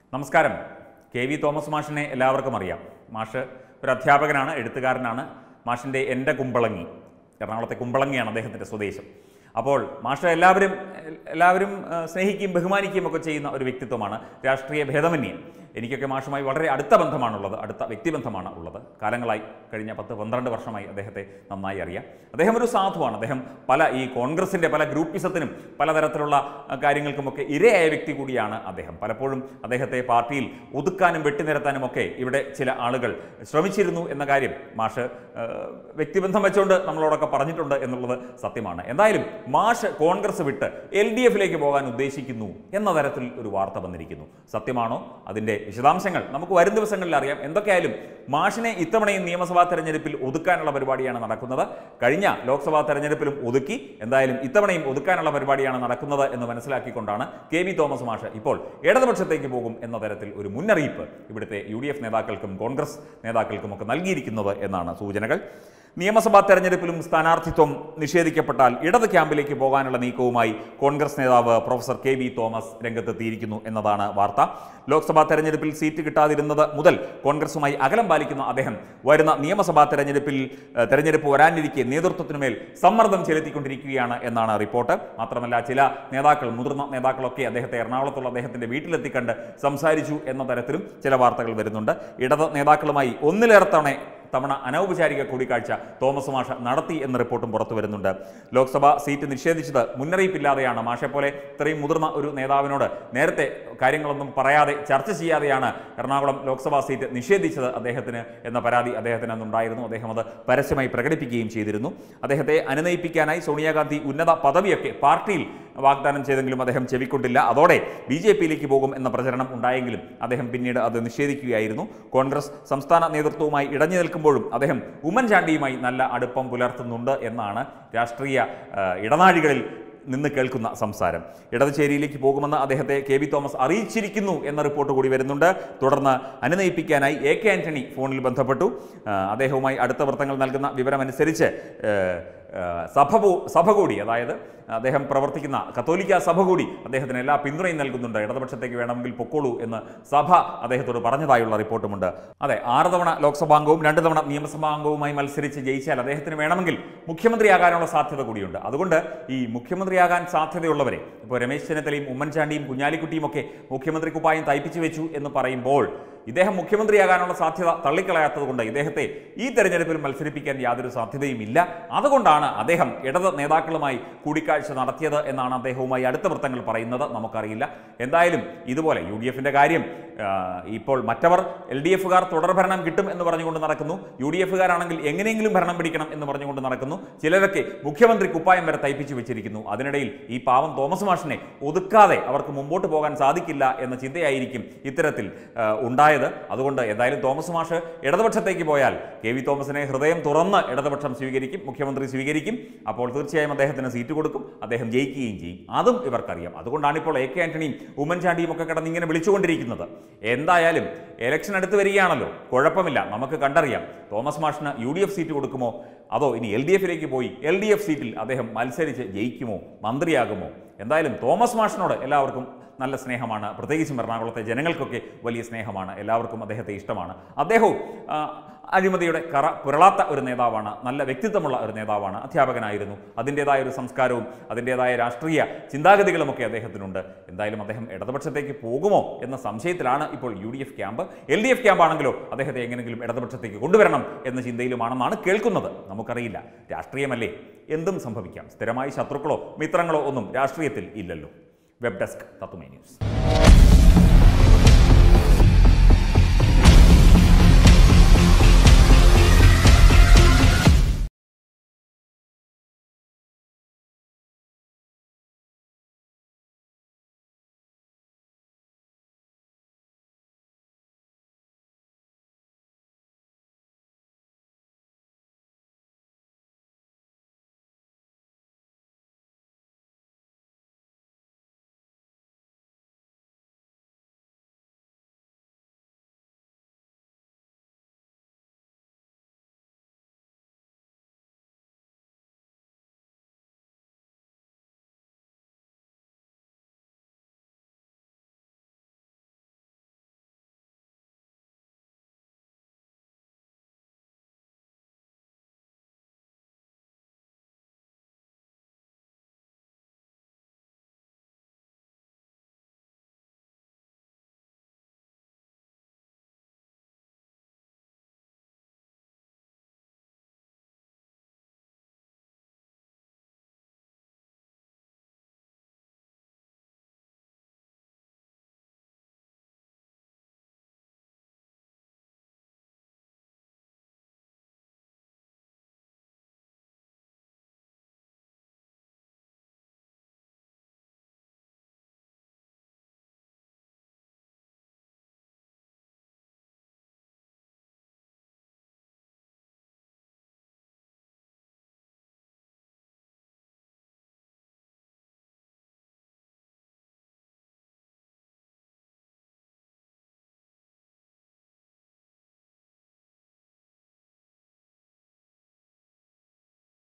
നമസ്കാരം K V Thomas മാഷിനെ എല്ലാവർക്കും അറിയാം മാഷ് ഒരു അധ്യാപകനാണ് എഴുത്തുകാരനാണ് മാഷിൻ്റെ എൻ്റെ കുമ്പളങ്ങി എറണാകുളത്തെ കുമ്പളങ്ങിയാണ് അദ്ദേഹത്തിൻ്റെ സ്വദേശം അപ്പോൾ മാഷ് എല്ലാവരും എല്ലാവരും ആ, സ്നേഹിക്കുകയും ബഹുമാനിക്കുകയും ഒക്കെ ചെയ്യുന്ന ഒരു വ്യക്തിത്വമാണ് രാഷ്ട്രീയ ഭേദമന്യേ എനിക്കൊക്കെ മാഷുമായി വളരെ അടുത്ത ബന്ധമാണുള്ളത് അടുത്ത വ്യക്തിബന്ധമാണ് ഉള്ളത് കാലങ്ങളായി കഴിഞ്ഞ പത്ത് പന്ത്രണ്ട് വർഷമായി അദ്ദേഹത്തെ നന്നായി അറിയാം അദ്ദേഹം ഒരു സാധുവാണ് അദ്ദേഹം പല ഈ കോൺഗ്രസിൻ്റെ പല ഗ്രൂപ്പിസത്തിനും പലതരത്തിലുള്ള ആ, കാര്യങ്ങൾക്കുമൊക്കെ ഇരയായ വ്യക്തി കൂടിയാണ് അദ്ദേഹം പലപ്പോഴും അദ്ദേഹത്തെ പാർട്ടിയിൽ ഒതുക്കാനും വെട്ടിനിരത്താനും ഒക്കെ ഇവിടെ ചില ആളുകൾ ശ്രമിച്ചിരുന്നു എന്ന കാര്യം മാഷ് ആ, വ്യക്തിബന്ധം വെച്ചുകൊണ്ട് നമ്മളോടൊക്കെ പറഞ്ഞിട്ടുണ്ട് എന്നുള്ളത് സത്യമാണ് എന്തായാലും മാഷ് കോൺഗ്രസ് വിട്ട് എൽ ഡി എഫിലേക്ക് പോകാൻ ഉദ്ദേശിക്കുന്നു എന്ന തരത്തിൽ ഒരു വാർത്ത വന്നിരിക്കുന്നു സത്യമാണോ അതിൻ്റെ വിശദാംശങ്ങൾ നമുക്ക് വരും ദിവസങ്ങളിൽ അറിയാം എന്തൊക്കെയായാലും മാഷിനെ ഇത്തവണയും നിയമസഭാ തെരഞ്ഞെടുപ്പിൽ ഒതുക്കാനുള്ള പരിപാടിയാണ് നടക്കുന്നത് കഴിഞ്ഞ ലോക്സഭാ തെരഞ്ഞെടുപ്പിലും ഒതുക്കി എന്തായാലും ഇത്തവണയും ഒതുക്കാനുള്ള പരിപാടിയാണ് നടക്കുന്നത് എന്ന് മനസ്സിലാക്കിക്കൊണ്ടാണ് കെ വി തോമസ് മാഷ് ഇപ്പോൾ ഇടതുപക്ഷത്തേക്ക് പോകും എന്ന തരത്തിൽ ഒരു മുന്നറിയിപ്പ് ഇവിടുത്തെ യു ഡി എഫ് നേതാക്കൾക്കും കോൺഗ്രസ് നേതാക്കൾക്കും ഒക്കെ നൽകിയിരിക്കുന്നത് എന്നാണ് സൂചനകൾ നിയമസഭാ തെരഞ്ഞെടുപ്പിലും സ്ഥാനാർത്ഥിത്വം നിഷേധിക്കപ്പെട്ടാൽ ഇടത് ക്യാമ്പിലേക്ക് പോകാനുള്ള നീക്കവുമായി കോൺഗ്രസ് നേതാവ് പ്രൊഫസർ കെ വി തോമസ് രംഗത്തെത്തിയിരിക്കുന്നു എന്നതാണ് വാർത്ത ലോക്സഭാ തെരഞ്ഞെടുപ്പിൽ സീറ്റ് കിട്ടാതിരുന്നത് മുതൽ കോൺഗ്രസുമായി അകലം പാലിക്കുന്ന അദ്ദേഹം വരുന്ന നിയമസഭാ തെരഞ്ഞെടുപ്പിൽ ഏഹ്, തെരഞ്ഞെടുപ്പ് വരാനിരിക്കെ നേതൃത്വത്തിനുമേൽ സമ്മർദ്ദം ചെലുത്തിക്കൊണ്ടിരിക്കുകയാണ് എന്നാണ് റിപ്പോർട്ട് മാത്രമല്ല ചില നേതാക്കൾ മുതിർന്ന നേതാക്കളൊക്കെ അദ്ദേഹത്തെ എറണാകുളത്തുള്ള അദ്ദേഹത്തിന്റെ വീട്ടിലെത്തിക്കണ്ട് സംസാരിച്ചു എന്ന തരത്തിലും ചില വാർത്തകൾ വരുന്നുണ്ട് ഇടത് നേതാക്കളുമായി ഒന്നിലേറെ തവണ തവണ അനൗപചാരിക കൂടിക്കാഴ്ച തോമസ് മാഷ നടത്തി എന്ന റിപ്പോർട്ടും പുറത്തു വരുന്നുണ്ട് ലോക്സഭ സീറ്റ് നിഷേധിച്ചത് മുന്നറിയിപ്പില്ലാതെയാണ് മാഷെ പോലെ ഇത്രയും മുതിർന്ന ഒരു നേതാവിനോട് നേരത്തെ കാര്യങ്ങളൊന്നും പറയാതെ ചർച്ച ചെയ്യാതെയാണ് എറണാകുളം ലോക്സഭാ സീറ്റ് നിഷേധിച്ചത് അദ്ദേഹത്തിന് എന്ന പരാതി അദ്ദേഹത്തിന് അന്നുണ്ടായിരുന്നു അദ്ദേഹം അത് പരസ്യമായി പ്രകടിപ്പിക്കുകയും ചെയ്തിരുന്നു അദ്ദേഹത്തെ അനുനയിപ്പിക്കാനായി സോണിയാഗാന്ധി ഉന്നത പദവിയൊക്കെ പാർട്ടിയിൽ വാഗ്ദാനം ചെയ്തെങ്കിലും അദ്ദേഹം ചെവിക്കൊണ്ടില്ല അതോടെ ബി ജെ പിയിലേക്ക് പോകും എന്ന പ്രചരണം ഉണ്ടായെങ്കിലും അദ്ദേഹം പിന്നീട് അത് നിഷേധിക്കുകയായിരുന്നു കോൺഗ്രസ് സംസ്ഥാന നേതൃത്വവുമായി ഇടഞ്ഞു നിൽക്കുമ്പോഴും അദ്ദേഹം ഉമ്മൻചാണ്ടിയുമായി നല്ല അടുപ്പം പുലർത്തുന്നുണ്ട് എന്നാണ് രാഷ്ട്രീയ ആ, ഇടനാഴികളിൽ നിന്ന് കേൾക്കുന്ന സംസാരം ഇടതുചേരിയിലേക്ക് പോകുമെന്ന് അദ്ദേഹത്തെ കെ വി തോമസ് അറിയിച്ചിരിക്കുന്നു എന്ന റിപ്പോർട്ട് കൂടി വരുന്നുണ്ട് തുടർന്ന് അനുനയിപ്പിക്കാനായി എ കെ ആന്റണി ഫോണിൽ ബന്ധപ്പെട്ടു ആ, അദ്ദേഹവുമായി അടുത്ത വൃത്തങ്ങൾ നൽകുന്ന വിവരമനുസരിച്ച് ഏ, ആ, സഭ പോ- സഭ കൂടി അതായത് അദ്ദേഹം പ്രവർത്തിക്കുന്ന കത്തോലിക്ക സഭ കൂടി അദ്ദേഹത്തിന് എല്ലാ പിന്തുണയും നൽകുന്നുണ്ട് ഇടതുപക്ഷത്തേക്ക് വേണമെങ്കിൽ പൊക്കോളൂ എന്ന് സഭ അദ്ദേഹത്തോട് പറഞ്ഞതായുള്ള റിപ്പോർട്ടുമുണ്ട് അതെ ആറ് തവണ ലോക്സഭാംഗവും രണ്ട് തവണ നിയമസഭാംഗവുമായി മത്സരിച്ച് ജയിച്ചാൽ അദ്ദേഹത്തിന് വേണമെങ്കിൽ മുഖ്യമന്ത്രിയാകാനുള്ള സാധ്യത കൂടിയുണ്ട് അതുകൊണ്ട് ഈ മുഖ്യമന്ത്രിയാകാൻ സാധ്യതയുള്ളവരെ ഇപ്പോൾ രമേശ് ചെന്നിത്തലയും ഉമ്മൻചാണ്ടിയും കുഞ്ഞാലിക്കുട്ടിയും ഒക്കെ മുഖ്യമന്ത്രി കുപ്പായം തയ്പ്പിച്ചു വെച്ചു എന്ന് പറയുമ്പോൾ ഇദ്ദേഹം മുഖ്യമന്ത്രിയാകാനുള്ള സാധ്യത തള്ളിക്കളയാത്തത് കൊണ്ട് ഇദ്ദേഹത്തെ ഈ തെരഞ്ഞെടുപ്പിൽ മത്സരിപ്പിക്കാൻ യാതൊരു സാധ്യതയും ഇല്ല അതുകൊണ്ടാണ് അദ്ദേഹം ഇടത് നേതാക്കളുമായി കൂടിക്കാഴ്ച നടത്തിയത് എന്നാണ് അദ്ദേഹവുമായി അടുത്ത വൃത്തങ്ങൾ പറയുന്നത് നമുക്കറിയില്ല എന്തായാലും ഇതുപോലെ യു ഡി എഫിൻ്റെ കാര്യം ആ, ഇപ്പോൾ മറ്റവർ എൽ ഡി എഫുകാർ തുടർഭരണം കിട്ടും എന്ന് പറഞ്ഞുകൊണ്ട് നടക്കുന്നു യു ഡി എഫുകാരാണെങ്കിൽ എങ്ങനെയെങ്കിലും ഭരണം പിടിക്കണം എന്ന് പറഞ്ഞുകൊണ്ട് നടക്കുന്നു ചിലരൊക്കെ മുഖ്യമന്ത്രി കുപ്പായം വരെ തയ്പ്പിച്ചു വെച്ചിരിക്കുന്നു അതിനിടയിൽ ഈ പാവം തോമസ് മാഷിനെ ഒതുക്കാതെ അവർക്ക് മുമ്പോട്ട് പോകാൻ സാധിക്കില്ല എന്ന ചിന്തയായിരിക്കും ഇത്തരത്തിൽ ആ, ഉണ്ടായത് അതുകൊണ്ട് എന്തായാലും തോമസ് മാഷ് ഇടതുപക്ഷത്തേക്ക് പോയാൽ കെ വി തോമസിനെ ഹൃദയം തുറന്ന് ഇടതുപക്ഷം സ്വീകരിക്കും മുഖ്യമന്ത്രി സ്വീകരിക്കും അപ്പോൾ തീർച്ചയായും അദ്ദേഹത്തിന് സീറ്റ് കൊടുക്കും അദ്ദേഹം ജയിക്കുകയും ചെയ്യും അതും ഇവർക്കറിയാം അതുകൊണ്ടാണ് ഇപ്പോൾ എ കെ ആന്റണിയും ഉമ്മൻചാണ്ടിയും ഒക്കെ കിടന്ന് ഇങ്ങനെ വിളിച്ചുകൊണ്ടിരിക്കുന്നത് എന്തായാലും ഇലക്ഷൻ അടുത്ത് വരികയാണല്ലോ കുഴപ്പമില്ല നമുക്ക് കണ്ടറിയാം തോമസ് മാഷിന് യു ഡി എഫ് സീറ്റ് കൊടുക്കുമോ അതോ ഇനി എൽ ഡി എഫിലേക്ക് പോയി എൽ ഡി എഫ് സീറ്റിൽ അദ്ദേഹം മത്സരിച്ച് ജയിക്കുമോ മന്ത്രിയാകുമോ എന്തായാലും തോമസ് മാഷിനോട് എല്ലാവർക്കും നല്ല സ്നേഹമാണ് പ്രത്യേകിച്ചും എറണാകുളത്തെ ജനങ്ങൾക്കൊക്കെ വലിയ സ്നേഹമാണ് എല്ലാവർക്കും അദ്ദേഹത്തെ ഇഷ്ടമാണ് അദ്ദേഹവും ആ, അഴിമതിയുടെ കറ പുരളാത്ത ഒരു നേതാവാണ് നല്ല വ്യക്തിത്വമുള്ള ഒരു നേതാവാണ് അധ്യാപകനായിരുന്നു അതിൻ്റെതായ ഒരു സംസ്കാരവും അതിൻ്റെതായ രാഷ്ട്രീയ ചിന്താഗതികളുമൊക്കെ അദ്ദേഹത്തിനുണ്ട് എന്തായാലും അദ്ദേഹം ഇടതുപക്ഷത്തേക്ക് പോകുമോ എന്ന സംശയത്തിലാണ് ഇപ്പോൾ U D F camp L D F ക്യാമ്പാണെങ്കിലോ അദ്ദേഹത്തെ എങ്ങനെയെങ്കിലും ഇടതുപക്ഷത്തേക്ക് കൊണ്ടുവരണം എന്ന ചിന്തയിലുമാണെന്നാണ് കേൾക്കുന്നത് നമുക്കറിയില്ല രാഷ്ട്രീയമല്ലേ എന്തും സംഭവിക്കാം സ്ഥിരമായി ശത്രുക്കളോ മിത്രങ്ങളോ ഒന്നും രാഷ്ട്രീയത്തിൽ ഇല്ലല്ലോ വെബ് ഡെസ്ക് തത്തുമേ ന്യൂസ്